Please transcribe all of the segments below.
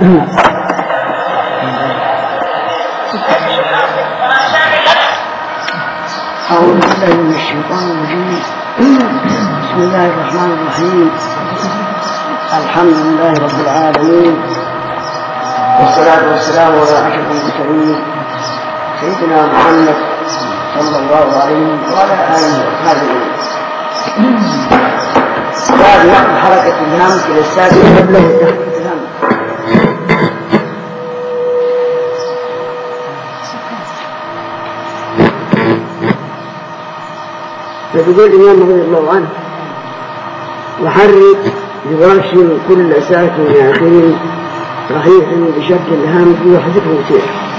أعوذ بالله من الشيطان الرجيم بسم الله الرحمن الرحيم الحمد لله رب العالمين والصلاة والسلام على أشرف المرسلين سيدنا محمد صلى الله عليه وعلى آله وأصحابه باب نقل حركة الهام إلى الساكن قبله تحت الهام فبيقول الإمام رضي الله عنه وحرك بورش كل ساكن آخر صحيح بشكل الهام وحذفه سير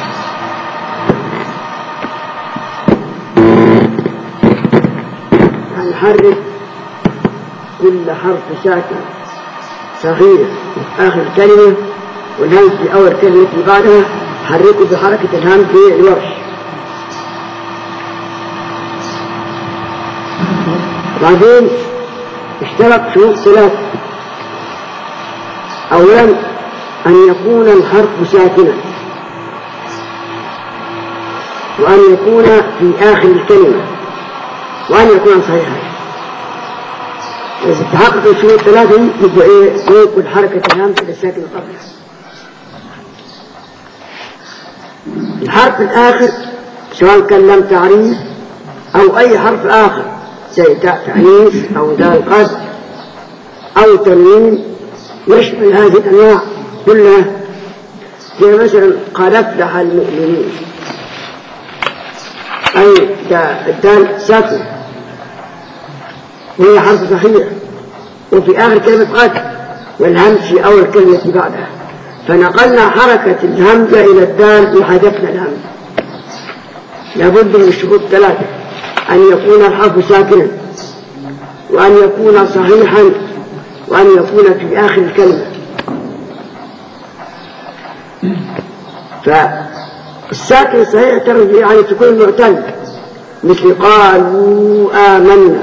يعني حرك كل حرف ساكن صحيح في آخر كلمة والهمز في أول كلمة اللي بعدها حركه بحركة الهمز في الورش بعدين اشترط شروط ثلاثة أولا أن يكون الحرف ساكنا وأن يكون في آخر الكلمة وأن يكون صحيحا إذا تحقق الشروط الثلاثة يبقى إيه يكون حركة الهمزة للساكن قبلها الحرف الآخر سواء كان لم تعريف أو أي حرف آخر زي تاء تأنيث أو دال قد أو تنوين يشمل هذه الأنواع كلها زي مثلا قد أفلح المؤمنين أي الدال ساكن وهي حرف صحيح وفي آخر كلمة قد والهمز في أول كلمة بعدها فنقلنا حركة الهمزة إلى الدال وحذفنا الهمزة لابد من الشروط ثلاثة أن يكون الحرف ساكنا وأن يكون صحيحا وأن يكون في آخر الكلمة فالساكن الصحيح ترجع يعني تكون معتل مثل قالوا آمنا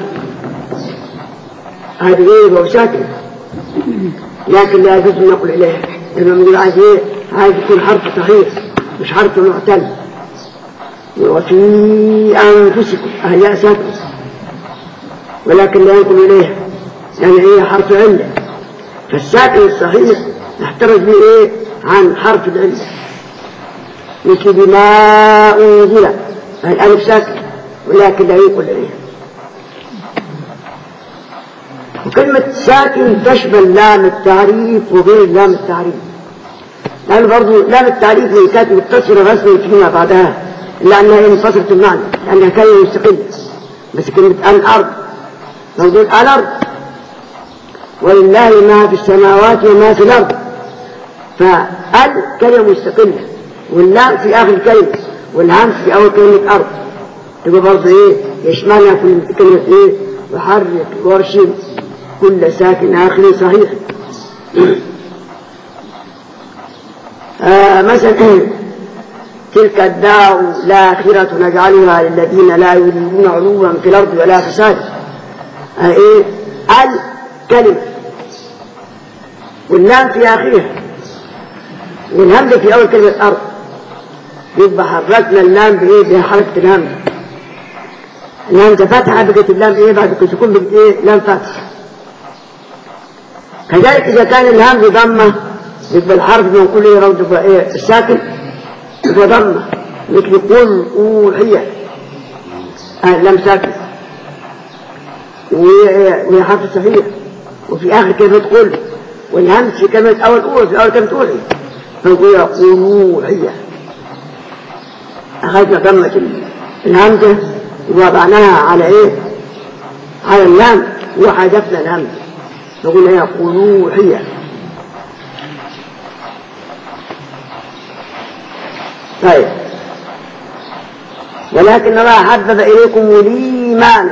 هذه غير ساكن لكن لا يجوز النقل إليها لأنه يقول عايز إيه عايز يكون حرف صحيح مش حرف معتل وفي أنفسكم أهياء ساكن ولكن لا ينقل إليها يعني هي حرف علة فالساكن الصحيح نحترز به إيه عن حرف العلة مثل بما أنزل الألف ساكن ولكن لا ينقل إليها وكلمة ساكن تشمل لام التعريف وغير لام التعريف لأن برضو لام التعريف اللي كانت متصلة رسما فيما بعدها إلا أنها انفصلت المعنى لأنها كلمة مستقلة بس كلمة الأرض موجود الأرض ولله ما في السماوات وما في الأرض فال كلمة مستقلة واللام في آخر الكلمة والهمس في أول كلمة أرض تبقى برضه إيه يشملها كل كلمة إيه وحرك ورشد كل ساكن آخر صحيح آه مثلا تلك الدار الآخرة نجعلها للذين لا يريدون علوا في الأرض ولا فسادا آه إيه الكلمة واللام في آخرها والهمزة في أول كلمة أرض يبقى حركنا اللام بإيه بحركة الهمزة الهمزة فتحة بقت اللام إيه بعد كل سكون بقت إيه لام فتحة كذلك إذا كان الهمز ضمة يبقى الحرف من كل يرد يبقى إيه الساكن يبقى ضمة مثل قل أوحي آه لم ساكن وهي حرف صحيح وفي آخر كلمة قل والهمز في كلمة أول أولى في أول كلمة أوحي فنقول قل أوحي أخذنا ضمة الهمزة ووضعناها على إيه؟ على اللام وحذفنا الهمزة نقول هي قلوحية طيب ولكن الله حبب إليكم الإيمان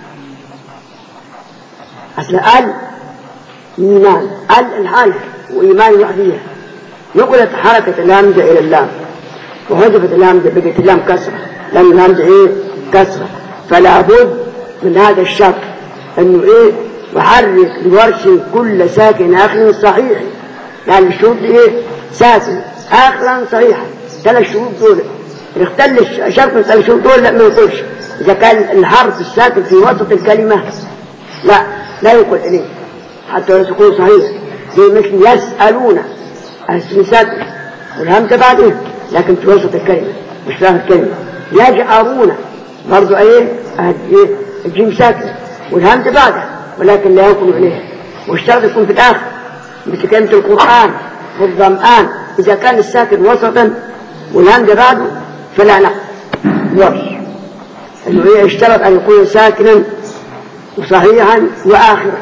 أصل ال إيمان ال الحال وإيمان وحدية نقلت حركة الهمزة إلى اللام وحذفت الهمزة بقت اللام كسرة لأن الهمزة إيه كسرة فلا بد من هذا الشرط إنه إيه وحرك لورش كل ساكن آخر صحيح يعني الشروط إيه ساكن آخرا صحيحا ثلاث شروط دول اختل شرط من الثلاث شروط دول لا ما يقولش إذا كان الحرف الساكن في وسط الكلمة لا لا يقول إليه حتى لو تكون صحيح زي مثل يسألون اسم ساكن والهمزة بعدين لكن في وسط الكلمة مش في آخر الكلمة يجأرون برضو ايه إيه؟ الجيم ساكن والهمزة بعدها ولكن لا يكون إليه والشرط يكون في الآخر مثل كلمة القرآن والظمآن إذا كان الساكن وسطا والهمزة بعده فلا نقل ورش انه ايه اشترط ان يكون ساكنا وصحيحا واخرا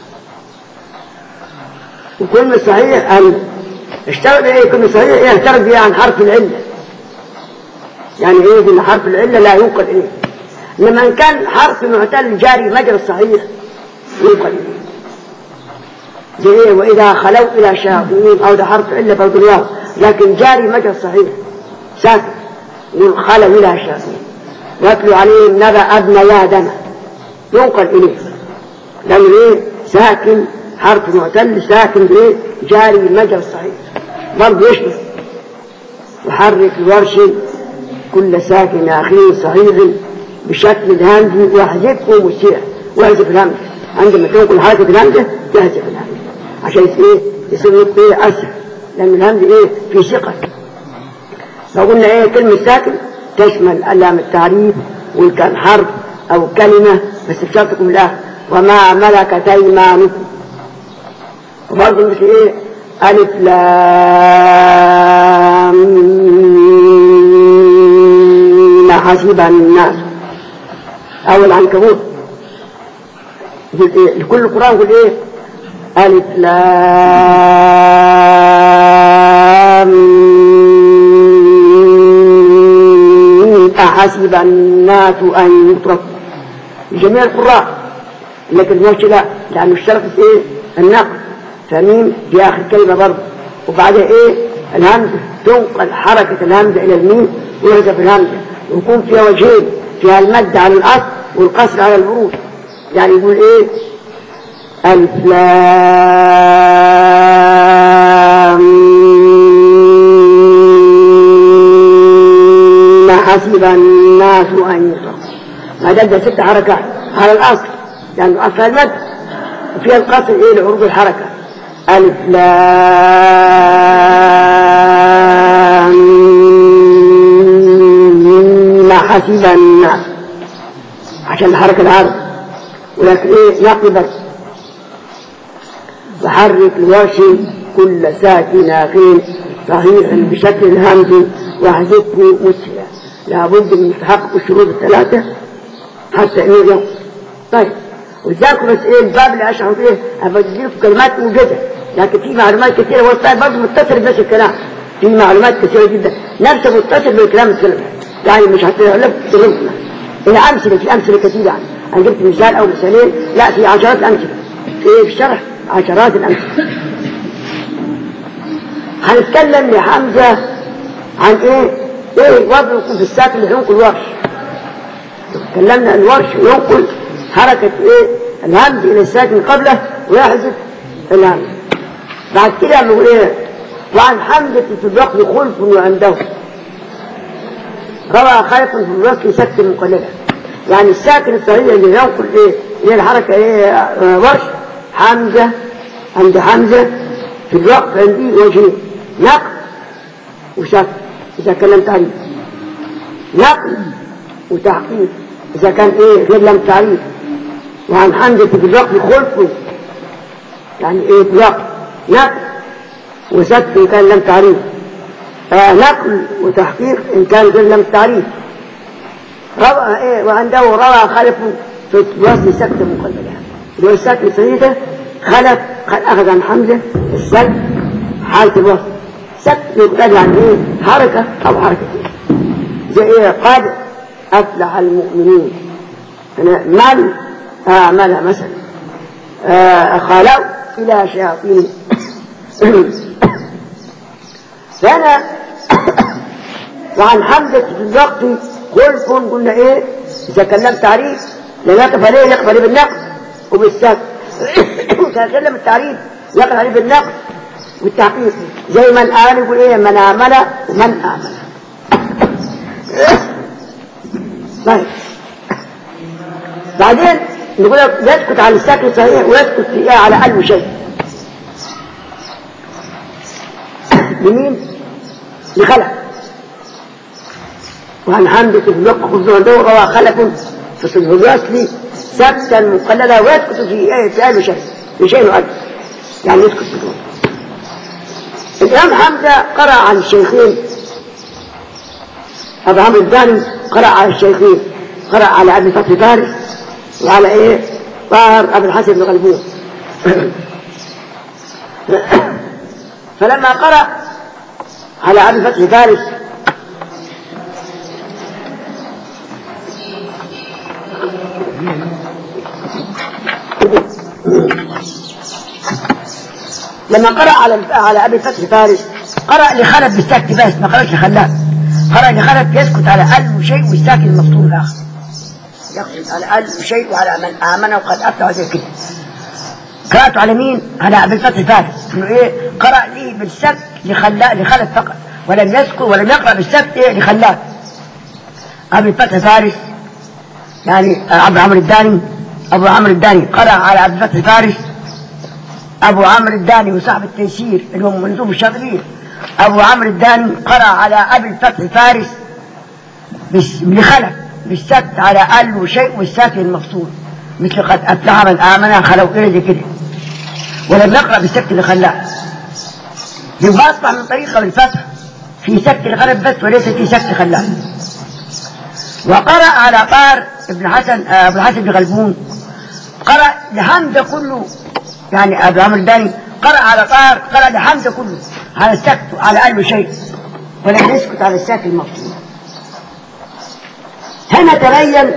وكلمة صحيح ان اشترط ايه كلمة صحيح يعترف بها عن حرف العلة يعني ايه ان حرف العلة لا ينقل اليه انما ان كان حرف معتل جاري مجرى الصحيح ينقل اليه زي ايه واذا خلوا الى شياطين او ده حرف علة برضه الياء لكن جاري مجرى الصحيح ساكن خلوا الى شياطين واتلو عليهم نبأ ابن آدم ينقل إليه لأنه إيه ساكن حرف معتل ساكن بإيه جاري المجرى الصحيح برضه يشبه وحرك الورش كل ساكن أخير صحيح بشكل الهمز واحذفه مسيح واحذف الهمز عندما تنقل حركة الهمزة تحذف الهمز عشان إيه يصير نطق إيه أسهل لأن الهمز إيه في ثقل لو قلنا إيه كلمة ساكن تشمل ألام التعريف وإن كان حرف أو كلمة بس بشرطكم الآخر وما ملكت أيمانكم وبرضه مثل إيه ألف لام حسب الناس أو العنكبوت لكل القرآن يقول إيه ألف لام أحسب الناس أن يتركوا جميع القراء لكن الموشي لا لأنه اشترط في إيه النقل فميم في آخر كلمة برضه وبعدها إيه الهمزة تنقل حركة الهمزة إلى الميم ويحذف الهمزة ويكون فيها وجهين فيها المد على الأصل والقصر على البروج يعني يقول إيه ألف لام حسب الناس أن يتركوا ما ده ست حركات على الأصل لأنه يعني أصل المد وفيها القصر إيه لعروض الحركة ألف لام حسب الناس عشان الحركة العرض ولكن إيه نقبل وحرك الواشي كل ساكن أخير صحيح بشكل الهمز واحذفه مسهلا لابد من تحقق الشروط الثلاثة حتى إنه يوم طيب ولذلك بس إيه الباب اللي أشرح فيه أبدي لكم كلمات موجودة لكن في معلومات كثيرة والطيب برضه متصل بنفس الكلام في معلومات كثيرة جدا نفسه متصل بالكلام الكلمة يعني مش هتعلم تغلطنا الأمثلة في أمثلة كثيرة يعني أنا جبت مثال أو مثالين لا في عشرات الأمثلة في الشرح عشرات الأمثلة هنتكلم لحمزة عن إيه إيه وضعه في الساكن اللي ينقل ورش تكلمنا الورش ينقل حركة إيه الهمز إلى الساكن قبله ويحذف الهمز بعد كده نقول إيه وعن حمزة في الوقت خلف وعنده روى خلف في الوقت سكت مقلدة يعني الساكن الصحيح اللي ينقل إيه اللي الحركة إيه آه ورش حمزة عند حمزة في الوقت عندي وجهين نقل وشك إذا كان لم تعريف نقل وتحقيق إذا كان إيه غير لم تعريف وعن حمزة في الوقت خلف يعني إيه في الوقت نقل وسك إن كان لم تعريف آه نقل وتحقيق إن كان غير لم تعريف روى إيه وعنده روى خلف في وزن سكت مقلدة اللي هو السكت الصحيح خلف أخذ عن حمزة السكت حالة الوصف سكت يقتضي عن إيه حركة أو حركتين زي إيه قد أفلح المؤمنين أنا من أعملها مثلا آه خلوا إلى شياطين فأنا وعن حمزة في الوقت خلف قلنا إيه إذا كلمت تعريف لنقف عليه يقف عليه بالنقد وبالسكت تكلم التعريف يقف عليه بالنقد والتحقيق زي من آمن يقول إيه من آمن ومن آمن طيب بعدين نقول لك يسكت على الساكن صحيح ويسكت في إيه على ألف شيء لمين؟ لخلق وعن حمد في الوقت خذوا دورة وخلق في صدر الأصلي سكتا مقلدا ويسكت في إيه في ألف شيء في شيء وألف يعني يسكت في دورة الإمام حمزة قرأ عن الشيخين أبو عمرو الداني قرأ على الشيخين قرأ على أبي فتحي فارس وعلى إيه طاهر أبو الحسن بن غلبون فلما قرأ على أبي فتحي فارس لما قرأ على على أبي فتحي فارس قرأ لخلف بالسكت بس ما قرأش لخلاف قرأ لخلف يسكت على ألف شيء والساكن المفصول الآخر يقصد على ألف شيء وعلى من آمن وقد أفتح زي كده قرأت على مين؟ على أبي الفتح فارس إنه إيه؟ قرأ لي بالسكت لخلاف لخلف فقط ولم يذكر ولم يقرأ بالسكت إيه لخلاف أبي الفتح فارس يعني أبو عمرو الداني أبو عمرو الداني قرأ على أبي الفتح فارس أبو عمرو الداني وصاحب التيسير اللي هو منظوم الشاطبية أبو عمرو الداني قرأ على أبي الفتح فارس بس- لخلف بالسكت على ألف شيء والساكن المفصول مثل قد أفلح من آمن خلوا إلى زي كده ولم يقرأ بالسكت اللي خلاه يبقى أصبح من طريقة بالفتح في سكت الغرب بس وليس في سكت خلاه وقرأ على طار ابن حسن آه، ابن حسن بن غلبون قرأ لحمزة كله يعني أبو عمرو الداني قرأ على طار قرأ لحمزة كله على السكت على ألف شيء ولم يسكت على الساكن المفصول هنا تبين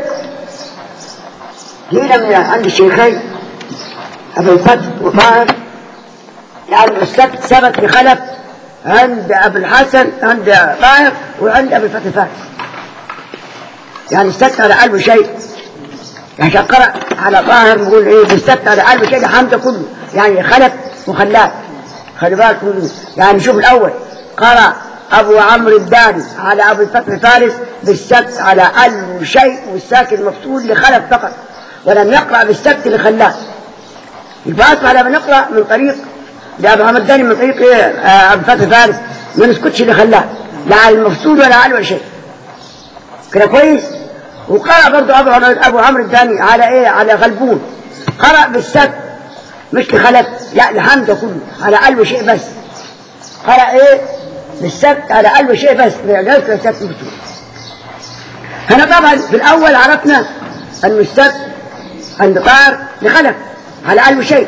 قيل من عند الشيخين أبو الفتح وطاهر يعني السبت ثبت بخلف عند أبو الحسن عند طاهر وعند أبو الفتح فارس يعني السبت على قلبه شيء عشان قرأ على طاهر نقول ايه بالسبت على قلبه شيء حمزة كله يعني خلف وخلاف خلي بالك كله يعني شوف الأول قرأ أبو عمرو الداني على أبو الفتح فارس بالسبت على قلبه شيء والساكن مفصول لخلف فقط ولم يقرأ بالسبت لخلاف يبقى أصبح لما نقرأ من طريق لأبو عمرو الداني من طريق إيه آه، أبو فتح فارس ما نسكتش لخلاف لا على المفصول ولا على ولا شيء كده كويس وقرأ برضه أبو عمرو أبو عمرو الداني على إيه على غلبون قرأ بالسبت مش لخلف لا لحمزة كله على قلبه شيء بس قرأ إيه بالسبت على قلبه شيء بس لا يذكر السبت بسهولة هنا طبعا في الأول عرفنا أن السبت عند طار لخلف على قلبه شيء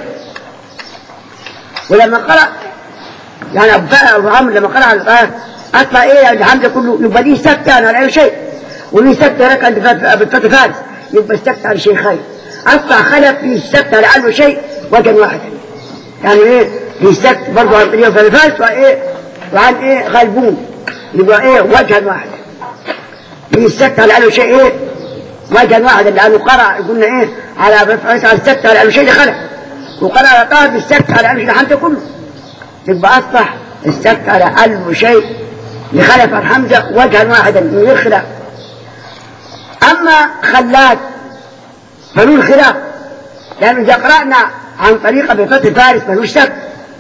ولما قرأ يعني أبو أبو عمرو لما قرأ على طار أطلع إيه عند حمزة كله يبقى ليه سبت يعني على أي شيء وليه سبت هناك عند فات- أبو الفتح فارس يبقى السبت على شيخين أطلع خلف ليه السبت على قلبه شيء وجها واحدا يعني إيه ليه السبت برضه عن طريق فتح فارس وإيه وعن إيه غلبون يبقى إيه وجها واحدا ليه السبت على قلبه شيء إيه وجها واحدا لأنه قرأ قلنا إيه على أبو الفتح على السبت على قلبه شيء خلف وقرأ على طه بالسبت على قلبه شيء حمزة كله يبقى أصبح السبت على قلبه شيء لخلف عن حمزة وجها واحدا من غير خلاف أما خلاد فله خلاف لأن إذا قرأنا عن طريقة بفتح فارس ملوش سبت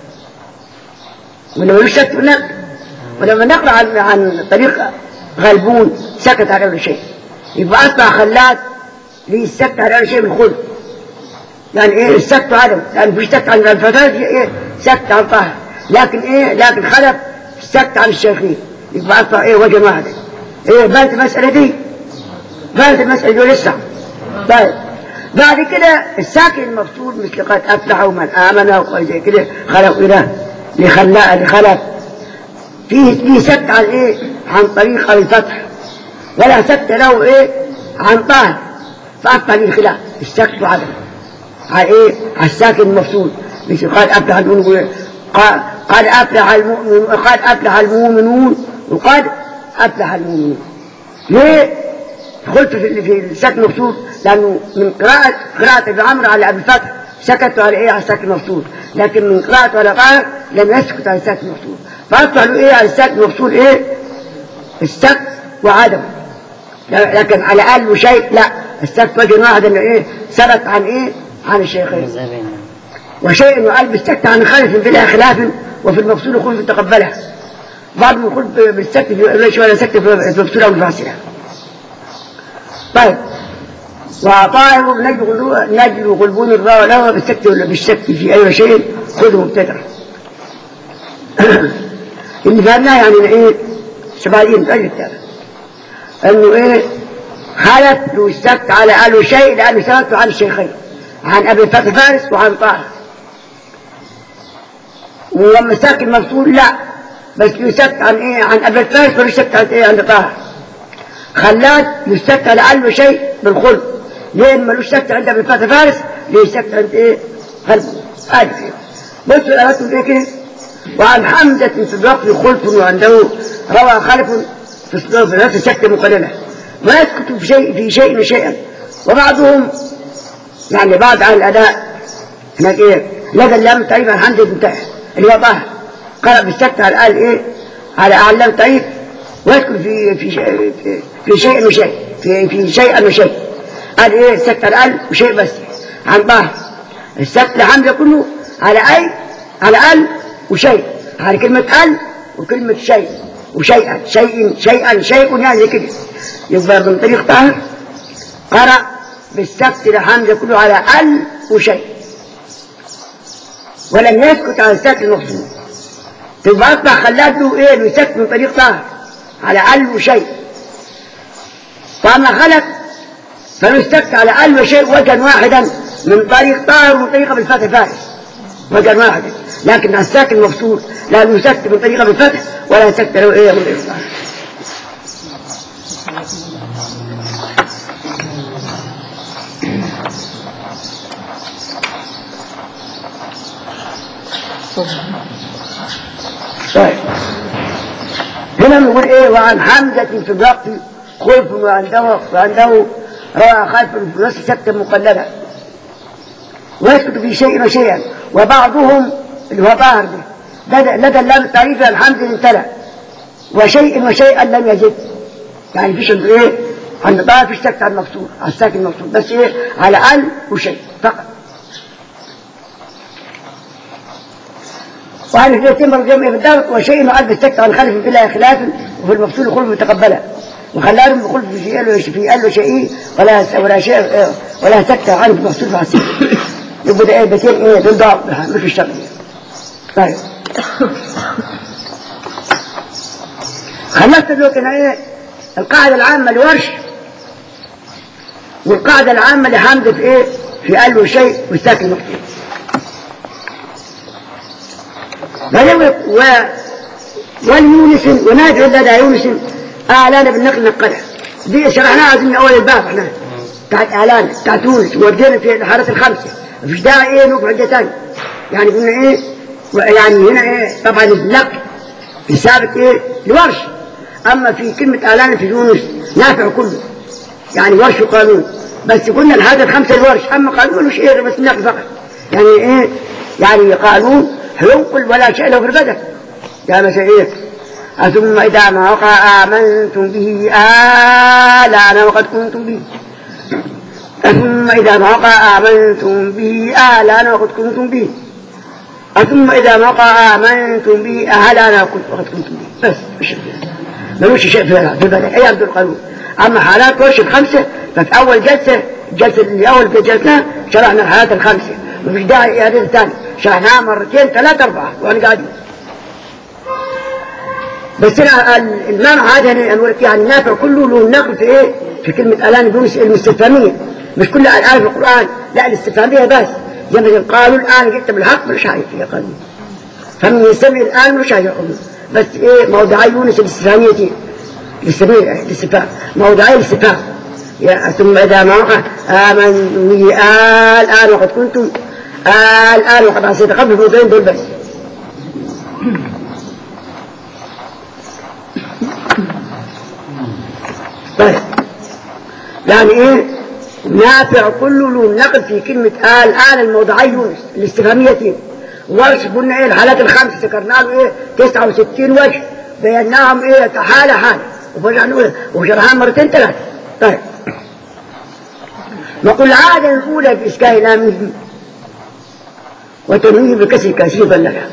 ولا ملوش سبت في النقل ولما نقرأ عن, عن طريق غلبون سكت على كل شيء يبقى أصبح خلاد ليه السكت على كل شيء بالخلق يعني ايه السكت عدم يعني مفيش سكت عن الفتاة ايه سكت عن طاهر لكن ايه لكن خلف سكت عن الشيخين يبقى اصبح ايه وجه واحد ايه بانت المسألة دي بانت المسألة دي لسه طيب بعد كده الساكن المفصول مثل قد افلح ومن امن وزي كده خلق اله لخلاء لخلف فيه فيه سكت عن ايه عن طريق الفتح ولا سكت له ايه عن طاهر فاصبح ليه خلاف السكت وعدم على ايه على الساكن المفصول مش قد افلح المؤمنون قد قد افلح المؤمنون قد افلح المؤمنون وقد افلح المؤمنون ليه قلت في في الساكن المفصول لانه من قراءة قراءة ابن عمرو على ابي الفتح سكتوا على ايه على الساكن المفصول لكن من قراءته على طارق لم يسكت عن الساكن المفصول فأصبح له إيه على الساكن المفصول إيه السكت وعدم لكن على أقل شيء لا السكت وجه واحد إنه إيه ثبت عن إيه عن الشيخين مذهبين وشيء يقال بالسكت عن خلف بلا خلاف وفي المفصول يقول تقبله بعضهم يقول بالسكت ليش ولا سكت في المفصول أو الفاصلة طيب وطائر نجل نجل غلبون الراء له بالسكت ولا بالسكت في أي شيء خذه مبتدع اللي فهمناه يعني ايه سبعين في الكتاب انه ايه خلت له السكت على قالوا شيء لانه سكت عن الشيخين عن ابي فتح فارس وعن طه ولما ساكن مفصول لا بس يسكت عن ايه عن ابي فارس ولا يسكت عن ايه عن طه خلات يسكت على قلبه شيء بالخلق ليه ملوش سكت عند ابي فتح فارس ليه سكت عند ايه قلبه ادي كده بصوا الآيات ايه كده وعن حمزة في الوقت خلف وعنده روى خلف في الصدور في نفس سكتة مقللة ما يسكت في شيء في شيء شيئا وبعضهم يعني بعض عن الأداء هناك إيه لدى اللام تقريبا حمزة انتهى اللي هو طه قرأ بالسكتة على قال إيه على أعلام طيب ويسكت في في شيء في, في شيء وشيء في في شيء وشيء قال إيه السكتة الآن وشيء بس عن طه السكت حمزة كله على أي على ال وشيء على كلمة ال وكلمة شيء وشيئا شيء شيئا شيء يعني كده يبقى من طريق طاهر قرأ بالسكت لحمزة كله على ال وشيء ولم يسكت على السكت المفصول تبقى أصبح خلات له إيه بيسكت من طريق طاهر على ال وشيء فأما خلت فنستكت على ال وشيء وجها واحدا من طريق طاهر ومن طريقة بالفتح فارس وجها واحدا لكن الساكن المفصول لا يسكت من طريقة بالفتح ولا يسكت له إيه من الإصلاح طيب هنا بنقول ايه وعن حمزة في الوقت خلف وعنده وعنده روى خلف في نص سكتة مقلدة ويسكت في شيء وشيئا وبعضهم اللي هو ظاهر ده لدى, لدى اللام التعريف الحمد لله وشيء وشيئا لم يجد يعني فيش عنده ايه عند ظاهر فيش سكت على المقصود على الساكن المقصود بس ايه على ال وشيء فقط وعن في يتم الجمع في الدار وشيء ما قلب السكت عن خلف بلا خلاف وفي المفصول خلف متقبلا وخلاهم بخلف في شيء في قال له شيء ولا ولا شيء ولا سكت عنه في المفصول في السكت يبقى ده ايه بيتين ايه دول ضعف مش الشرط طيب خلصت دلوقتي انا ايه القاعدة العامة لورش والقاعدة العامة لحمد في ايه في قلبه شيء والساكن مكتوب بعدين و واليونس ونادع لدى يونس اعلان بالنقل نقلها دي شرحناها اظن اول الباب احنا بتاعت اعلان بتاعت يونس ودينا في الحارات الخمسه مفيش داعي ايه نقف عده ثانيه يعني قلنا ايه يعني هنا ايه طبعا النقل ثابت ايه لورش اما في كلمه اعلان في يونس نافع كله يعني ورش وقانون بس قلنا الحاجه الخمسه الورش اما قانون مش ايه بس النقل فقط يعني ايه يعني قانون ينقل ولا شيء له في البدن يا مسيح ثم إذا ما وقع آمنتم به آلان وقد كنتم به ثم إذا ما وقع آمنتم به آلان وقد كنتم به ثم إذا ما وقع آمنتم به أهلانا وقد كنتم به بس مش ملوش شيء في البدن أي عبد القانون أما حالات ورش الخمسة ففي أول جلسة الجلسة اللي أول جلسنا شرحنا الحالات الخمسة مفيش داعي إعادة ثاني شرحناها مرتين ثلاثة أربعة وأنا قاعد بس أنا المعنى هذا يعني النافع كله له النقل في إيه؟ في كلمة الآن يونس الاستفهامية مش كل الآن في القرآن لا الاستفهامية بس زي ما قالوا الآن جئت بالحق مش عارف يا قلبي فمن يستمع الآن مش عارف بس إيه موضعي يونس الاستفهامية دي الاستفهام موضعي الاستفهام يا ثم إذا ما وقع آمن الآن وقد كنتم الآن وقد عصيت قبل الموضوعين دول بس طيب يعني ايه نافع كله له نقل في كلمة آل آل الموضعي يونس الاستفهامية ورش قلنا ايه الحالات الخمس ذكرنا له ايه 69 وجه بيناهم ايه حالة حالة وفرجعنا وشرحها مرتين ثلاثة طيب نقول العادة الأولى بإسكان لامه وتنويه بكسر كاسيه ضللها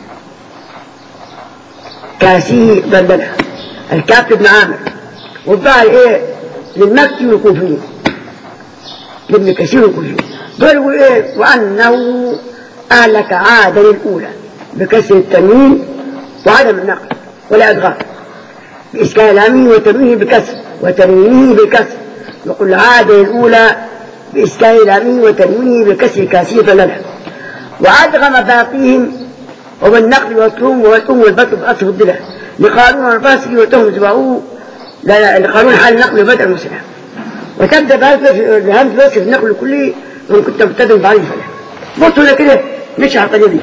كاسيه ضللها الكاف ابن عامر والظاهر ايه للمكي والكوفي لابن كثير والكوفي دول يقول ايه وانه اهلك عادا الاولى بكسر التنوين وعدم النقل ولا ادغام باسكان لامه وتنويه بكسر وتنوينه بكسر يقول العاده الاولى بإسكان لامه وتنوينه بكسر كاسيه ضللها وأدغم باقيهم وبالنقل والثوم والأم والبطل بأصف الضلع لقانون البصري وتهم زبعوه لا لقانون حال النقل وبدء المسلم وتبدأ بهمز بس في النقل الكلي وإن كنت مبتدئ بعيد فلا بصوا كده مش على القضية دي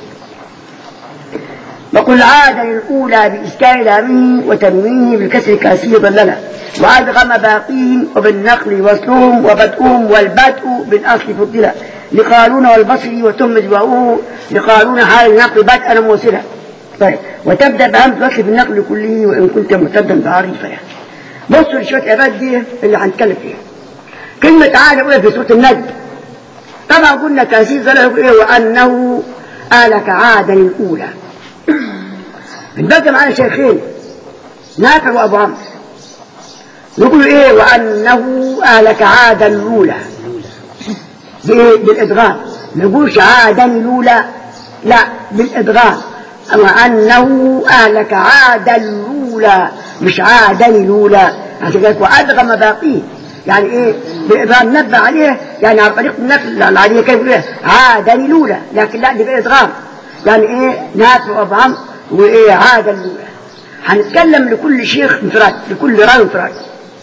وقل العادة الأولى بإسكان لامه وتنوينه بالكسر كاسيه ضللها وأدغم باقيهم وبالنقل وصلهم وبدؤهم والبدء بالأصل فضلا لقارون والبصري وتم جواؤه لقارون حال النقل بدءا موصلا طيب وتبدا بهمز وصل في النقل كله وان كنت مرتدا بعريفه يعني بصوا لشويه عباد دي اللي هنتكلم فيها كلمه عاد اولى في سوره النجم طبعا قلنا تاسيس له ايه وانه آلك عادا الاولى الباقي معانا شيخين نافع وابو عمرو نقول ايه وانه اهلك عادا الاولى بالادغام ما نقولش عادا الاولى لا بالادغام وانه اهلك عادا الاولى مش عادا الاولى عشان كده وادغم باقيه يعني ايه بالادغام نبه عليه يعني عن طريق النقل العاديه كيف ايه عادا الاولى لكن لا دي بالادغام يعني ايه نافع وابهام وايه عادا الاولى هنتكلم لكل شيخ انفراد لكل راوي انفراد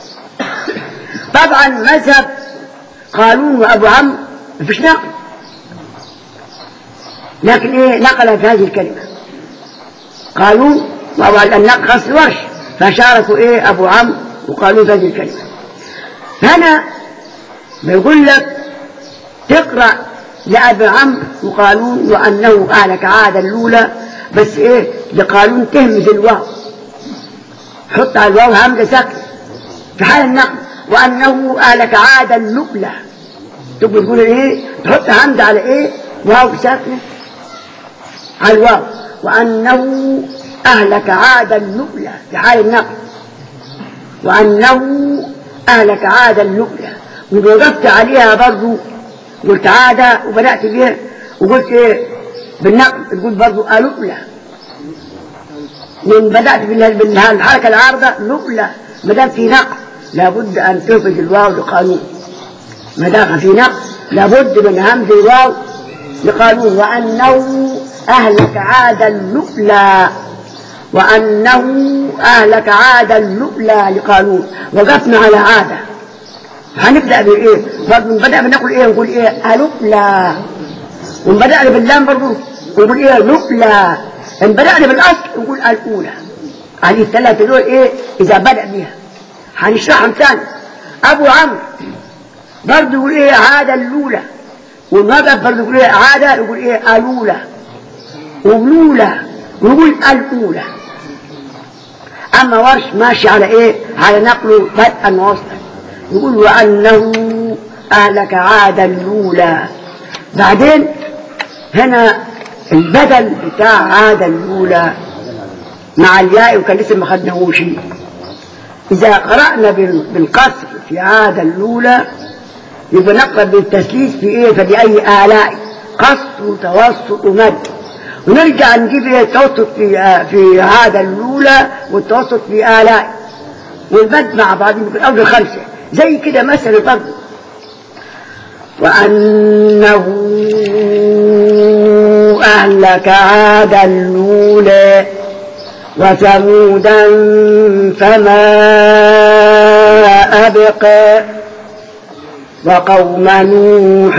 طبعا مذهب قالون وابو عمرو مفيش نقل لكن ايه نقل في هذه الكلمه قالون وابو النقل خاص الورش فشاركوا ايه ابو عمرو وقالوا في هذه الكلمه هنا بيقول لك تقرا لابي عمرو وقالون وانه اهلك عاده الاولى بس ايه لقالون تهمز الواو حط على الواو همزه ساكنه في حال النقل وانه اهلك عاده اللؤلة تبقى تقول ايه تحط همزه على ايه واو ساكنه على الواو وانه اهلك عاده اللؤلة في حال النقل وانه اهلك عاده اللؤلة ووقفت عليها برضو قلت عاده وبدات بيها وقلت ايه بالنقل تقول برضو ألؤلة من بدأت بالحركة العارضة لؤلة ما دام في نقل لابد أن تفرج الواو لقانون ما دام في نقل لابد من همز الواو لقانون وأنه أهلك عاد اللؤلى وأنه أهلك عاد اللؤلى لقانون وقفنا على عادة هنبدأ بإيه؟ برضه بدأ بنقول إيه؟ نقول إيه؟ ألؤلى وإن بدأنا باللام برضه نقول إيه؟ لؤلى إن بدأنا بالأصل نقول الأولى هذه الثلاثة دول إيه؟ إذا بدأ بها هنشرحهم ثاني أبو عمرو برضه يقول إيه؟ عادة الأولى والمذهب برضه يقول إيه؟ عادة يقول إيه؟ الأولى والأولى ويقول الأولى أما ورش ماشي على إيه؟ على نقله بدءا ووصلا يقول وأنه أهلك عادة الأولى بعدين هنا البدل بتاع عادة الأولى مع الياء وكان لسه ما خدناهوش إذا قرأنا بالقصر في عادة الأولى يبقى نقرأ بالتسليس في إيه فدي أي آلاء قصر وتوسط ومد ونرجع نجيب إيه التوسط في في عادة الأولى والتوسط في آلاء والمد مع بعض يبقى الأول خمسة زي كده مثل برضه وأنه أهلك عاد الأولى وثمودا فما أبقى وقوم نوح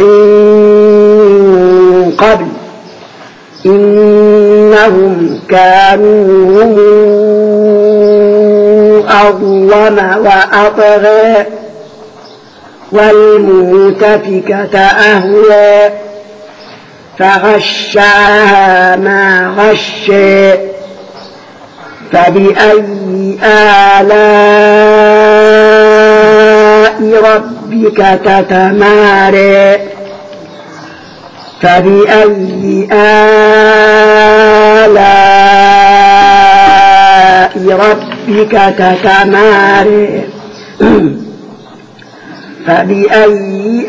قبل إنهم كانوا هم أظلم وأطغى والمؤتفكة أهوى فغشاها ما غش فبأي آلاء ربك تتماري فبأي آلاء ربك تتماري فبأي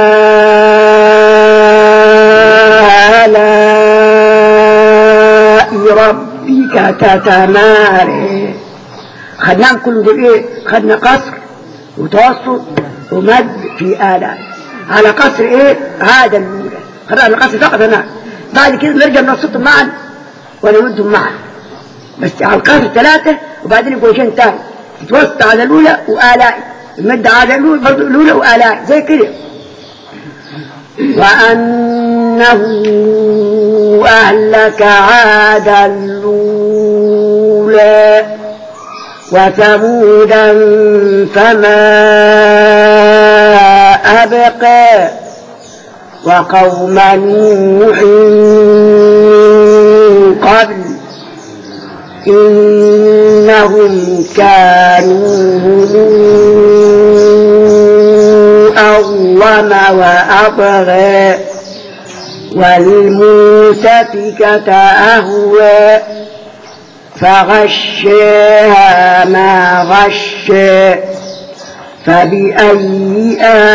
آلاء ربك تتماري خدناهم كل دول ايه خدنا قصر وتوسط ومد في آلاء على قصر ايه هذا الأولى خدنا على قصر فقط هنا بعد كده نرجع نصوتهم معا ونمدهم معا بس على القصر ثلاثة وبعدين يبقوا شيء تاني تتوسط على الأولى وآلاء المد على الأولى برضه الأولى وآلاء زي كده وأنه أهلك عاد الأولى وثمودا فما أبقى وقوم نوح من قبل إنهم كانوا أظلم وأطغى والمؤتفكة أهوى فغشاها ما غش فبأي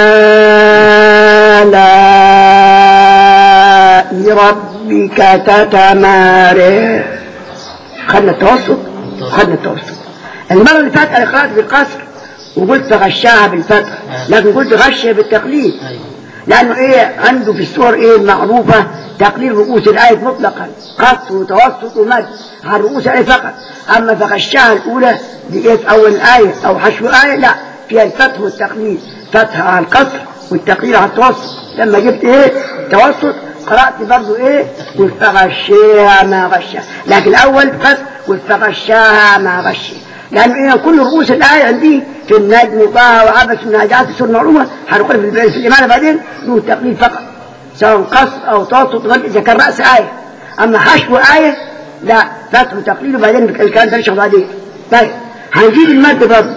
آلاء ربك تتماري خدنا التوسط خدنا التوسط المرة اللي فاتت أنا قرأت بالقصر وقلت غشاها بالفتح لكن قلت غش بالتقليد لأنه إيه عنده في السور إيه المعروفة تقليل رؤوس الآية مطلقا قصر وتوسط ومد على رؤوس الآية فقط أما فغشاها الأولى دي إيه في أول الآية أو حشو آية لا فيها الفتح والتقليل فتح على القصر والتقليل على التوسط لما جبت إيه توسط قرأت برضو إيه فغشاها ما غشاها لكن الأول قصر فغشاها ما غشاها لأن إيه كل رؤوس الآية عندي في النجم وطه وعبس والناجات السور المعلومة هنقول في, في الإمانة بعدين له تقليل فقط سواء قصر أو توسط غد إذا كان رأس آية أما حشو آية لا فتح وتقليل وبعدين الكلام ده نشرح بعدين طيب هنجيب المادة برضه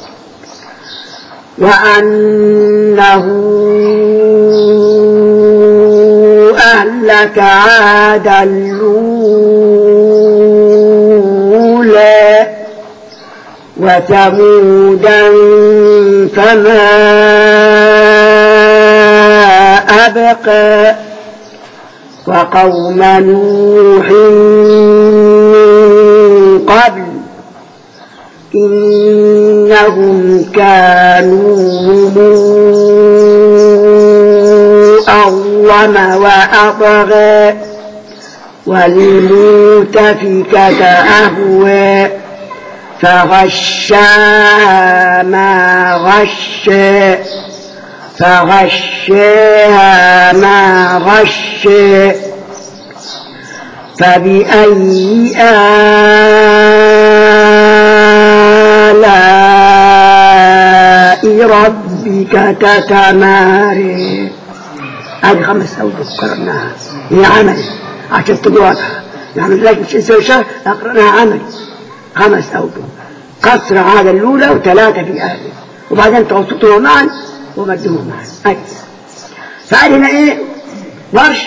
وأنه أهلك عاد الأولى وثمودا فما أبقى وقوم نوح من قبل إنهم كانوا أظلم وأطغى والمؤتفكة أهوى فغشاها ما غش فغشاها ما غش فبأي آلاء ربك تتماري هذه خمس أوجه قرأناها هي عمل عشان تبقى واضحة نعمل لك مش نسوي شهر أقرأناها عمل خمس أوجه قصر هذا الأولى وثلاثة في آخر وبعدين توسطهم معا ومدهم معا أي فعلنا إيه ورش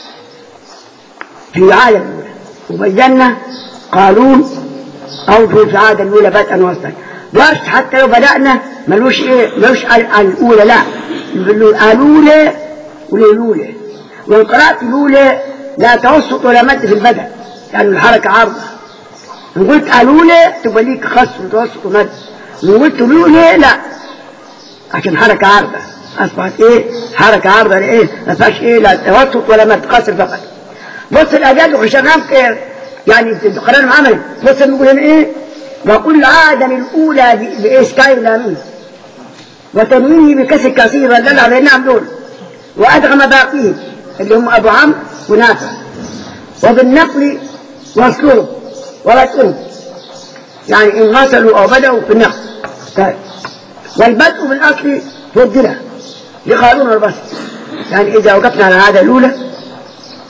في العادة الأولى وبينا قانون أو في العادة الأولى بدءا وسطا ورش حتى لو بدأنا ملوش إيه ملوش الأولى لا الأولى والأولى وإن قرأت الأولى لا توسط ولا مد في البدء لأن يعني الحركة عارضة إن قلت الأولى تبقى ليك خص وتوسط ومد إن قلت الأولى لا عشان حركة عارضة أصبحت إيه حركة عارضة لإيه ما فيهاش إيه لا توسط ولا مد قصر فقط بص الأجاد وعشان يعني قرار عملي بص نقول هنا إيه وقل عادا الأولى بإسكاي لامين وتنوينه بكسر كثير ودل على النعم دول وأدغم باقيه اللي هم أبو عمرو ونافع وبالنقل واصلهم ورجعهم يعني إن غسلوا أو بدأوا في النقل طيب والبدء بالأصل فضله لقارون والبصر يعني إذا وقفنا على هذا الأولى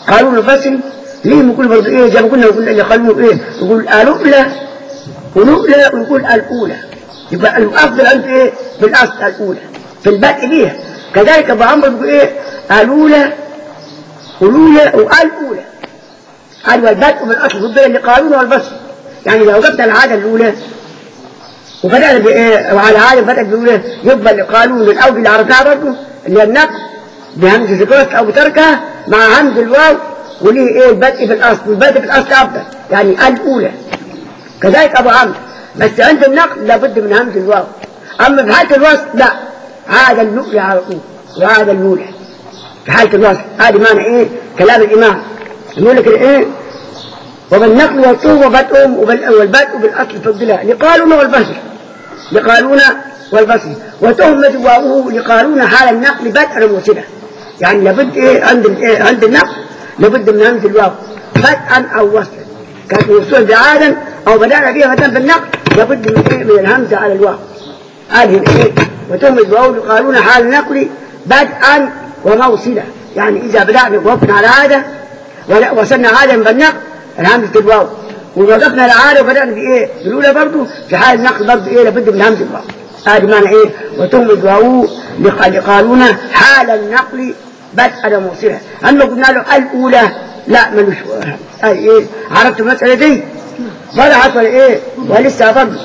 قالون البصري ليه يقول برضه ايه زي ما كنا قلنا اللي قالون ايه يقول الأولى ولؤلى ويقول الأولى يبقى الأفضل عند ايه بالأصل الأولى في البدء بيها كذلك أبو عمرو بيقول ايه الأولى ولولى والأولى قال والبدء بالأصل ضد اللي قالون والبصري يعني لو جبنا العادة الأولى وبدأنا بإيه وعلى عادة بدأت بالأولى يبقى اللي قالون الأول اللي عرفناها برضه اللي هي النقل بهمزة ذكرت أو بتركها مع همز الواو وليه إيه البدء بالأصل والبدء بالأصل أفضل يعني الأولى كذلك أبو عمرو بس عند النقل لابد من همز الواو أما في حالة الوصل لا عاد اللؤلؤ على طول وعاد اللولة في حالة الوصل هذه معنى إيه كلام الإمام يقول لك إيه وبالنقل والطوب وبدء والبدء بالأصل فضلها لقالون والبصر لقالون والبصر وتهمة واوه لقالون حال النقل بدءا وموصلا يعني لابد إيه عند إيه عند النقل لابد من همز الواو بدءا أو وصلا كانت موصول بعادا أو بدأنا فيها مثلا بالنقل لابد من إيه من الهمزة على الواو هذه إيه وتهمة واو لقالون حال النقل بدءا وموصلا يعني إذا بدأنا وقفنا على عادة وصلنا عادة بالنقل الهمزة الواو ووقفنا العادة وبدأنا بإيه بالأولى برضه في حال النقل برضه إيه لابد من همزة الواو هذه معنى إيه وتهمة واو لقالون حال النقل بدءا وموصلا أما قلنا له الأولى لا ملوش أي إيه عرفت المسألة دي ولا حصل إيه ولسه برضه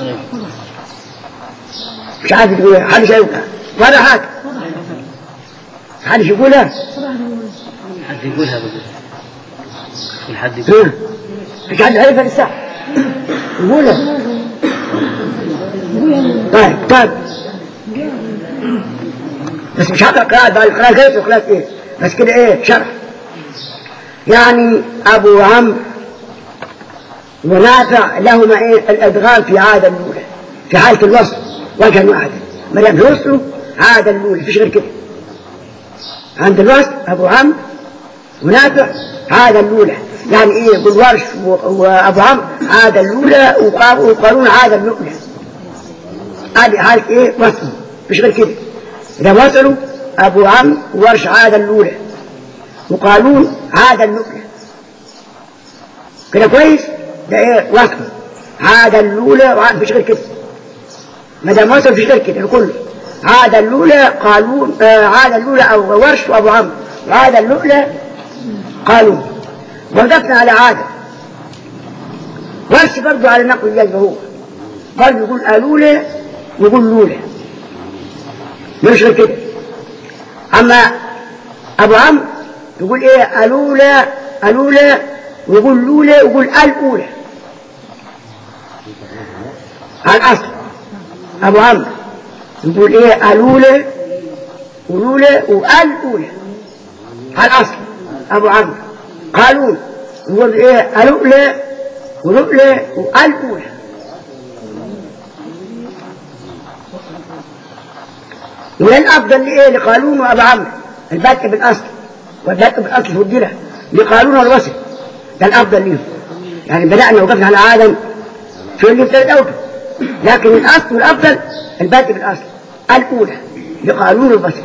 مش عارف تقول حدش يقولها ولا حاجة حدش يقولها حد يقولها بقى في حد يقول مش حد عارفها لسه يقولها طيب طيب بس مش هقرا قراءة بقى القراءة كيف وقراءة ايه بس كده ايه شرح يعني ابو عمرو ونافع لهما ايه الادغام في عادة الاولى في حالة الوصل وجها واحدا ما دام في وصله عادة الاولى مفيش غير كده عند الوصل ابو عمرو ونافع عادة الاولى يعني ايه يقول ورش وابو عمرو عادة الاولى وقارون عادة الاولى هذه حالة ايه وصل مفيش غير كده إذا وصلوا أبو عم ورش عادة الأولى وقالون عادة الأولى كده كويس ده إيه وصل عادة الأولى وعادة مفيش غير كده ما دام وصل مفيش غير كده كله عادة الأولى قالون آه عادة الأولى أو ورش وأبو عم عادة الأولى قالون وقفنا على عادة ورش برضه على نقل الجلب هو برضه يقول الأولى ويقول الأولى مش غير كده اما ابو عمرو يقول ايه الاولى الاولى ويقول الاولى ويقول الاولى على الاصل ابو عمرو يقول ايه الاولى والاولى والاولى على الاصل ابو عمرو قالون يقول ايه الاولى والاولى والاولى والافضل لايه لقالون وابو عمرو البدء بالاصل والبدء بالاصل فضله لقالون والوصل ده الافضل ليهم يعني بدانا وقفنا على عالم في اللي ابتدت اوته لكن الاصل والافضل البدء بالاصل الاولى لقالون والوصل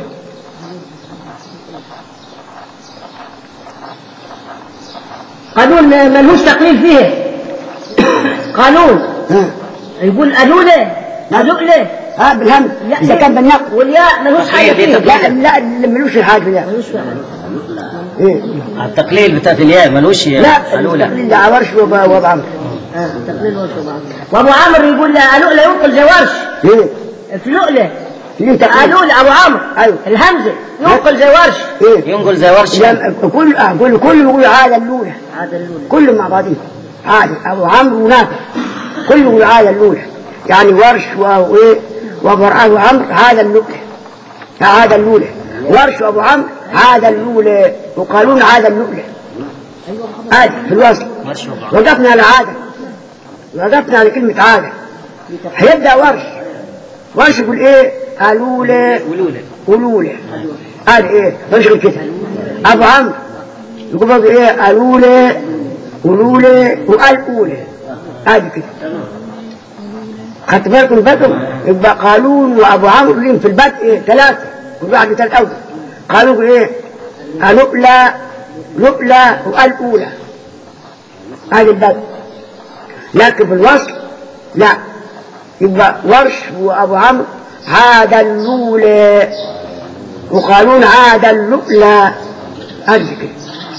قانون ملهوش تقليل فيه قانون يقول ألولة ألولة ها بالهم لا، اذا كان بالنقل والياء ملهوش حاجة فيه لا لا اللي ملوش الحاجه ده ملوش فيها. إيه؟ التقليل بتاعت الياء ملوش لا الأولى اللي على ورش وابو وأبو عمرو آه، تقليل وشو بعض. وابو عمرو يقول ألولة ينقل زي ورش ايه في لؤلة ليه تقليل ألولة أبو عمرو أيوه. الهمزة ينقل زي ورش ايه ينقل زي ورش لم- كل آه، كل كل يقول عادة الأولى هذا اللولة كلهم مع بعضهم عادة أبو عمرو ونافع كله يقول عادة الأولى يعني ورش وإيه وأبو أبو عمرو عادة الأولى عادة الأولى ورش وأبو عمرو عادة الأولى وقالون عادة الأولى عادة في الوصل ورش وأبو عمرو. وقفنا على عادة وقفنا على كلمة عادة هيبدأ ورش ورش يقول إيه الأولى ولولة ولولة هذا ايه مش غير كده ابو عمرو يقول برضه ايه الولى ولولة والأولى هذه كده خدت بالكم البدر يبقى قالون وابو عمرو لهم في البدء ايه ثلاثة كل واحد ثلاث أوجه قالوا ايه الأولى لؤلى وقال أولى هذه البدء لكن في الوصل لا يبقى ورش وأبو عمرو عاد اللولى وقالون عاد اللؤلى هذه كده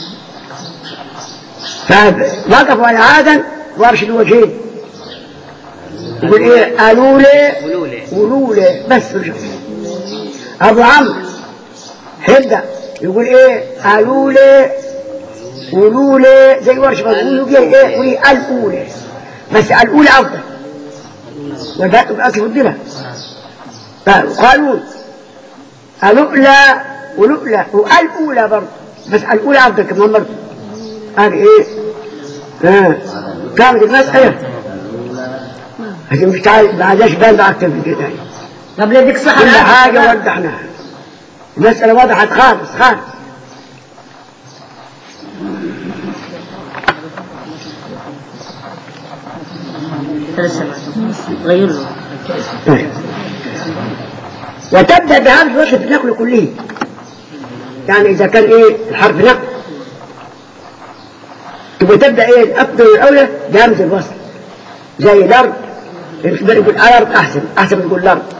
فوقفوا على عادا ورش الوجهين يقول ايه قالوا لي ولولي ولولي بس رجع ابو عمرو هبدا يقول ايه قالوا لي ولولي زي ورش بقول له ايه قولي الاولى بس الاولى افضل وده الاصل فضلها قالون الأولى ولؤلى والأولى برضه بس الأولى أفضل كمان برضه هذه إيه؟ آه. كانت المسألة عشان مش عارف ما عادش بان بقى أكتر من كده طب ليه ديك صح كل حاجة وضحناها المسألة وضحت خالص خالص لسه غير له طيب. وتبدأ بهمز وصل في النقل كله يعني إذا كان إيه الحرف نقل تبقى تبدأ إيه الأفضل الأولى بهمز الوصل زي الأرض يقول الأرض أحسن أحسن من تقول الأرض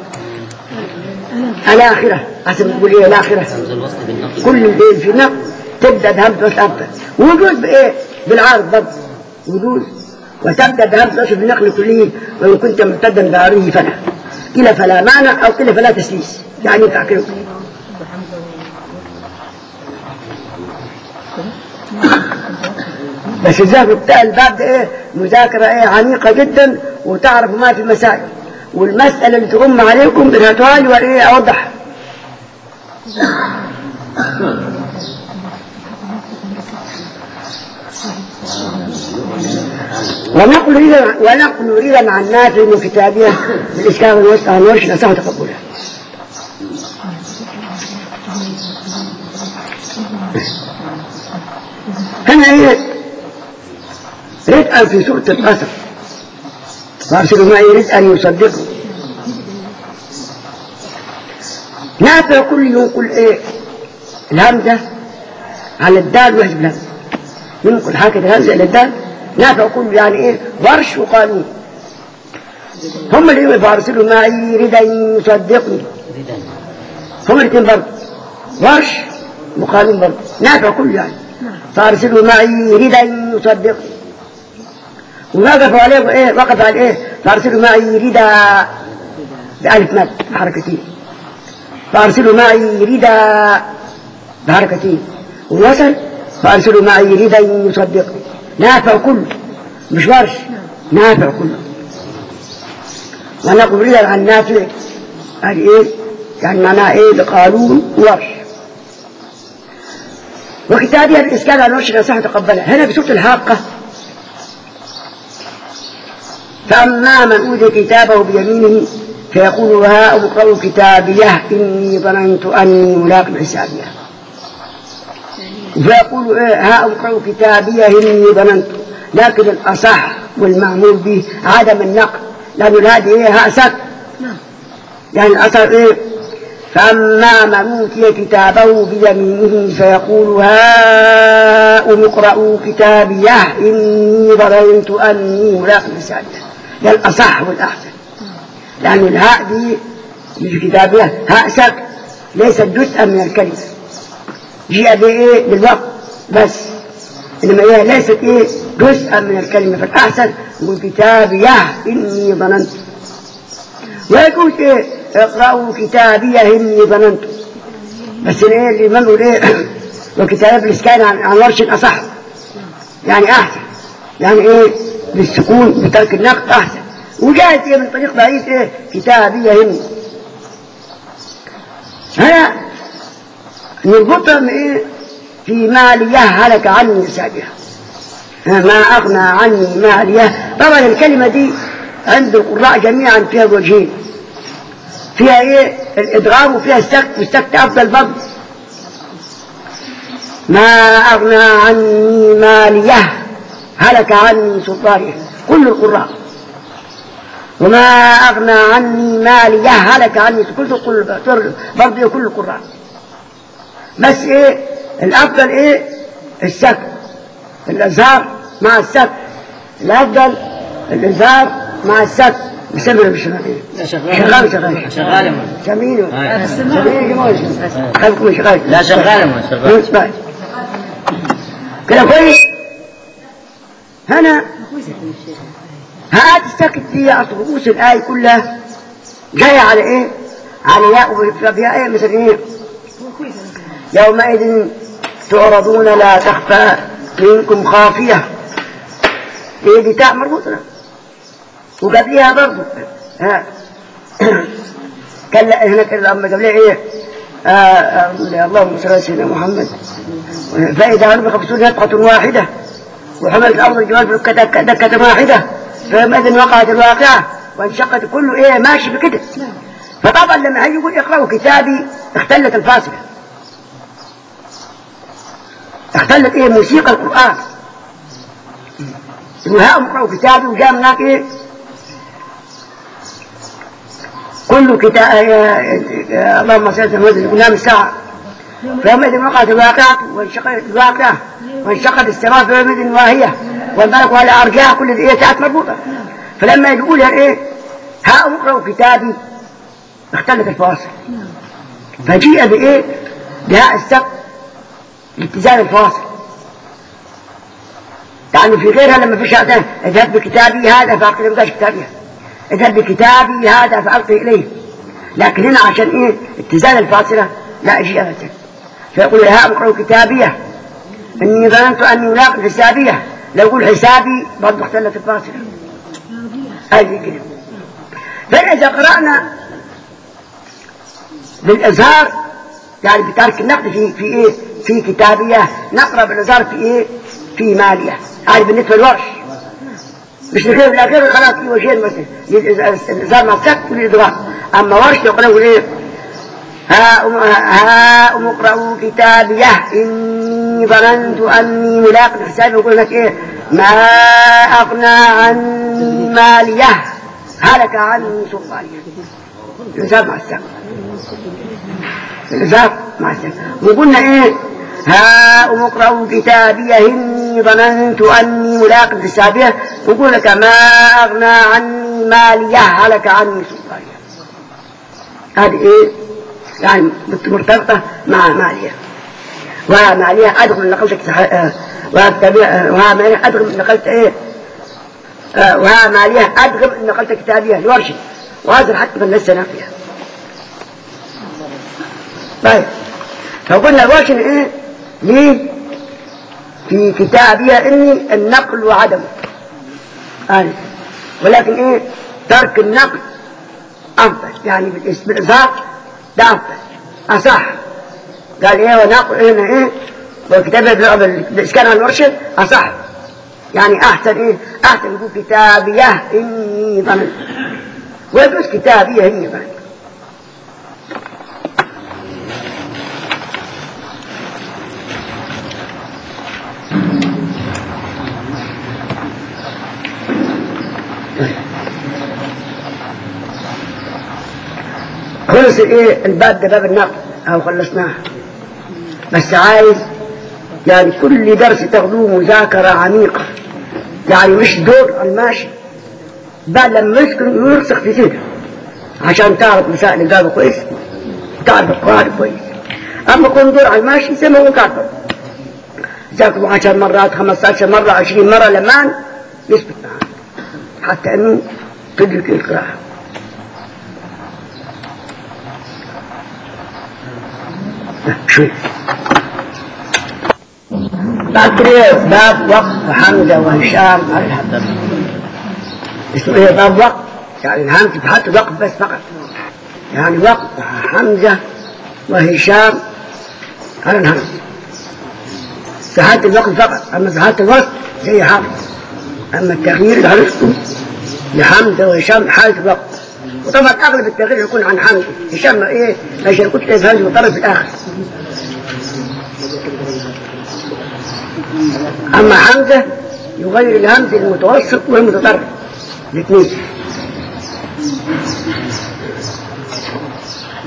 الآخرة أحسن من تقول إيه الآخرة همز الوصل بالنقل كل اللي في النقل تبدأ بهمز وصل أفضل وجود بإيه بالعرض برضه وجود وتبدأ بهمز وصل في النقل كله وإن كنت مبتدا بعرضه فلا قيل فلا معنى أو قيل فلا تسليس يعني تعقله بس الذهب بتاع الباب ده ايه مذاكرة ايه عميقة جدا وتعرفوا ما في المسائل والمسألة اللي تغم عليكم بنهتوها لي وايه اوضحها ونقل ريدا ونقل ريدا عن نافع من كتابه بالإشكال الوسطى عن ورش نساه تقبله هنا هي رزقا في سورة القصر فارسلوا معي رزقا يصدقه نافع كل ينقل ايه الهمزة على الدال ويحسب الهمزة ينقل حركة الهمزة إلى الدال نافع كل يعني ايه ورش وقانون هم اللي فارسلوا معي ردا يصدقني ردا هم الاثنين برضه ورش وقانون برضه نافع كل يعني فارسلوا معي ردا يصدقني ووقفوا عليه ايه وقف على ايه فارسلوا معي ردا بألف مد بحركتين فارسلوا معي ردا بحركتين ووصل فارسلوا معي ردا يصدقني نافع كله مش ورش نافع كله ونقول ردا عن نافع قال ايه يعني معناه ايه لقانون ورش وكتابها بالإسكان على الورش لا صح تقبلها هنا بسورة الحاقة فأما من أوتي كتابه بيمينه فيقول ها اقرأوا كتابيه إني ظننت أني ملاق حسابيه فيقول إيه ها اقرأوا كتابيه إني ظننت لكن الأصح والمعمول به عدم النقل لأن هذه إيه ها سك يعني الأصح إيه فأما من أوتي كتابه بيمينه فيقول هاؤم اقرءوا كتابيه إني ظننت أني ملاق حسابيه ده الأصح والأحسن لأن الهاء دي في كتابها هاء سك ليست جزءا من الكلمة جاء بإيه بالوقت بس إنما هي ليست إيه جزءا من الكلمة فالأحسن يقول كتابيه إني ظننت ويقول إيه اقرأوا كتابيه إني ظننت بس إيه اللي منه إيه وكتابه بالإسكان عن, عن ورش أصح يعني أحسن يعني إيه بالسكون بترك النقد أحسن وجاءت إيه من طريق بعيد إيه كتابية هم هنا نربطها من إيه في مالية هلك عني سابها ما أغنى عني مالية طبعا الكلمة دي عند القراء جميعا فيها وجهين فيها إيه الإدغام وفيها السكت والسكت أفضل برضه ما أغنى عني ماليه هلك عني سلطانه كل القراء وما أغنى عني ماليه هلك عني كل كل برضه كل القراء بس إيه الأفضل إيه السكت الإظهار مع السكت الأفضل الإظهار مع السكت بسبب مش شغالين لا شغال شغال شغال شغال يا مولانا. سامعين أيوة. سامعين يا جماعة خليكم شغال لا شغال يا مولانا، شغال كويس بعد كده كويس هنا هات السكت دي أصل رؤوس الآية كلها جاية على إيه؟ على ياء وفيها إيه مثل إيه؟ يومئذ تعرضون لا تخفى منكم خافية إيه دي تاء مربوطة وقبلها برضه ها كلا هناك لما قبلها إيه؟ آه آه اللهم صل على سيدنا محمد فإذا نفخ في الصور نفخة واحدة وحملت الأرض الجبال في دكة, دكة واحدة فيومئذ وقعت الواقعة وانشقت كل إيه ماشي بكده فطبعا لما هيجي يقول اقرأوا كتابي اختلت الفاصلة اختلت ايه موسيقى القرآن وها اقرأوا كتابي وجاء هناك ايه كل كتاب اللهم صل على محمد نام الساعة فيومئذ وقعت الواقعة وانشقت الواقعة وانشقت السماء في يومئذ واهية والملك على أرجاها كل دي ساعات مربوطة فلما يقولها ايه ها اقرأوا كتابي اختلت الفواصل فجيء بايه بهاء السقف لاتزان الفواصل يعني في غيرها لما فيش هذا اذهب بكتابي هذا فألقي إليه مقاش كتابي اذهب بكتابي هذا فألقي إليه لكن هنا عشان ايه اتزان الفاصلة لا يجي أبدا فيقول ها اقرأوا كتابية إني ظننت أني ملاق حسابية لو يقول حسابي برضه اختلت الفاصلة هذه كده فإذا قرأنا بالإظهار يعني بترك النقد في في إيه في كتابية نقرأ بالإظهار في إيه في مالية هذه بالنسبة للورش مش لغير لا غير خلاص في وجهين مثلا الإظهار مع السكت والإدغام أما ورش يقرأوا إيه ها أم ها أم اقرأوا كتابيه إني ظننت أني ملاق حسابي يقول لك إيه ما أغنى عني ماليه هلك عني سلطانيه الإنسان مع السكت الإنسان مع السكت وقلنا إيه ها أم اقرأوا كتابيه إني ظننت أني ملاق حسابيه ويقول لك ما أغنى عني ماليه هلك عني سلطانيه هذه إيه يعني مرتبطة مع مالية ومالية أدخل نقلت وها مالية أدخل نقلت إيه آه وها مالية أدخل نقلت كتابية لورشي وهذا حتى من لسه نافية طيب فقلنا الورشي إيه ليه في كتابية إني النقل وعدمه آه. ولكن إيه ترك النقل أفضل يعني بالإظهار ده أفضل أصح قال إيه ونقل هنا إيه وكتابة بالإسكان المرشد أصح يعني أحسن إيه أحسن يقول كتابية إني ظننت ويجوز كتابية إني ظننت خلص ايه الباب ده باب النقد او خلصناه بس عايز يعني كل درس تاخذوه مذاكرة عميقة يعني مش دور الماشي بعد لما يسكن يرسخ في ذهنك عشان تعرف مسائل الباب كويس تعرف القواعد كويس اما كون دور على الماشي زي ما هو كاتب ذاكروا 10 مرات 15 مرة 20 مرة لما يثبت معاك حتى انه تدرك القراءة شوي بعد كده باب وقف حمزة وهشام على الحدث اسمه ايه باب وقف يعني الهمزة تحط وقف بس فقط يعني وقف حمزة وهشام على الهمزة في حالة الوقف فقط أما في حالة الوقف زي حافظ أما التغيير اللي عرفته لحمزة وهشام حالة الوقف وطبعا أغلب التغيير يكون عن حمزة هشام إيه عشان كنت إفهام وطرف الآخر أما حمزة يغير الهمز المتوسط والمتطرف الاثنين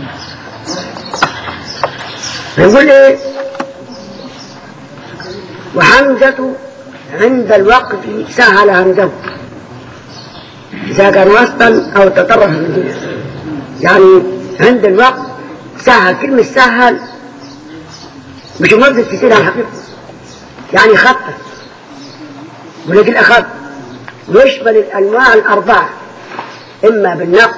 يقول ايه وحمزة عند الوقف سهل همزه إذا كان وسطا أو تطرف من جهة يعني عند الوقت سهل كلمة سهل مش مرض تسير على الحقيقة يعني خفف ولكن أخف يشمل الأنواع الأربعة إما بالنقد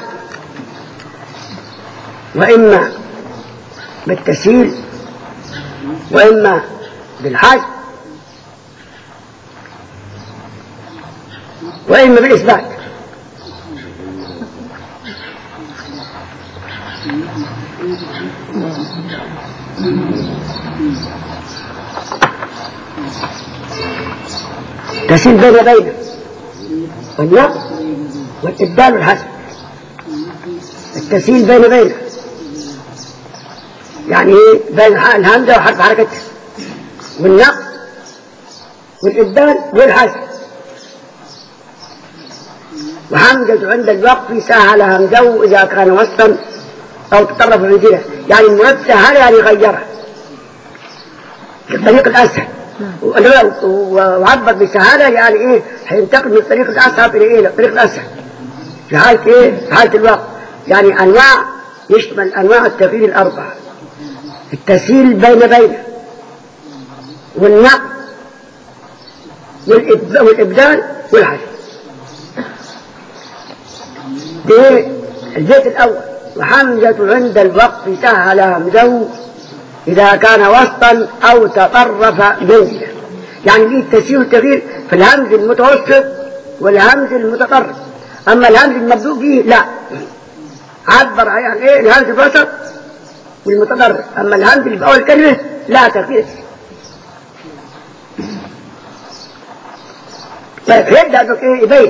وإما بالتسهيل وإما بالحج وإما بالإثبات تسيل بين بين والنقد والإبدال والحسن التسهيل بين بين يعني ايه بين الهمزة وحرف حركتها والنقد والإبدال والحسن وحمزة عند الوقف سهل همزه إذا كان وسطا أو تطرف من جهة يعني المراد سهل يعني غيرها في الطريق الأسهل وعبر بسهالة يعني إيه هينتقل من الطريق الأصعب إلى إيه الطريق الأسهل في حالة إيه في حالة الوقف يعني أنواع يشمل أنواع التغيير الأربعة التسهيل بين بين والنقد والإبدال والحج ده البيت الأول وحمزة عند الوقف سهل همزه إذا كان وسطا أو تطرف منزلا يعني فيه التسهيل والتغيير في الهمز المتوسط والهمز المتطرف أما الهمز المبدوء فيه لا عبر عن إيه الهمز الوسط والمتطرف أما الهمز اللي في أول كلمة لا تغيير طيب يبدأ بك إيه يبين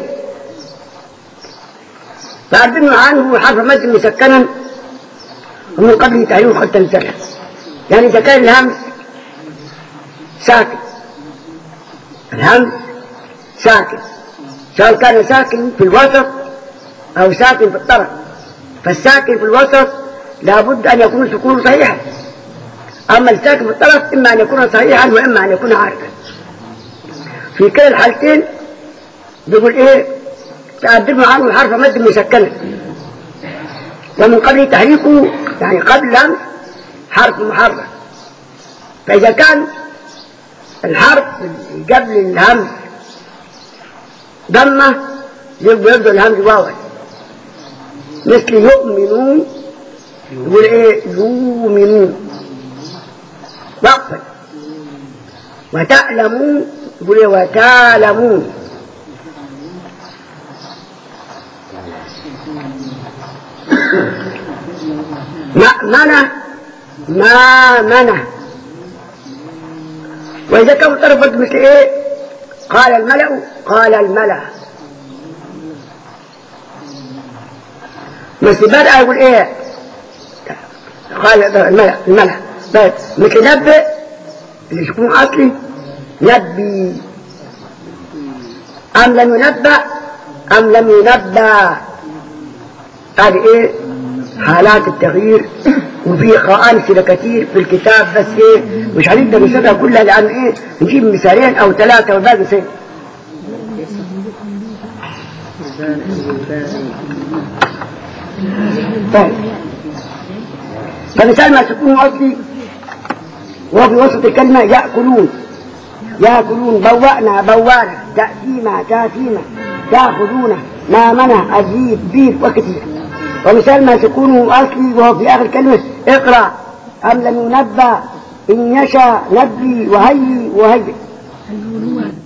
فأردنا عنه حرف مد مسكنا ومن قبله تعيين خط الجرح يعني إذا كان الهمز ساكن الهمز ساكن سواء كان ساكن في الوسط أو ساكن في الطرف فالساكن في الوسط لابد أن يكون سكونه صحيحا أما الساكن في الطرف إما أن يكون صحيحا وإما أن يكون عارفا في كلا الحالتين بيقول إيه تقدموا عنه الحرف مد مسكنة ومن قبل تحريكه يعني قبل الهمز حرف محرك فإذا كان الحرف قبل الهمز ضمة يبقى يبدو الهمز واوا مثل يؤمنون يقول ايه يؤمنون وقفا وتعلمون يقول ايه وتعلمون مأمنة ما منع وإذا كان طرفت مثل إيه قال الملأ قال الملأ بس بدأ يقول إيه قال الملأ الملأ طيب مثل نبئ اللي يكون أصلي نبي أم لم ينبأ أم لم ينبأ هذه إيه حالات التغيير وفي قرآن كده كتير في الكتاب بس ايه مش هنقدر نشرحها كلها لان ايه نجيب مثالين او ثلاثة والباقي سنة طيب فمثال ما تكون أصلي وهو في وسط الكلمة يأكلون يأكلون بوأنا بوانا تأتيما تأتيما تأخذون نامنا أزيد بيت وكثير ومثال ما تكون أصلي وهو في آخر كلمة اقرأ أم لم ينبأ إن يشاء نبي وهي وهي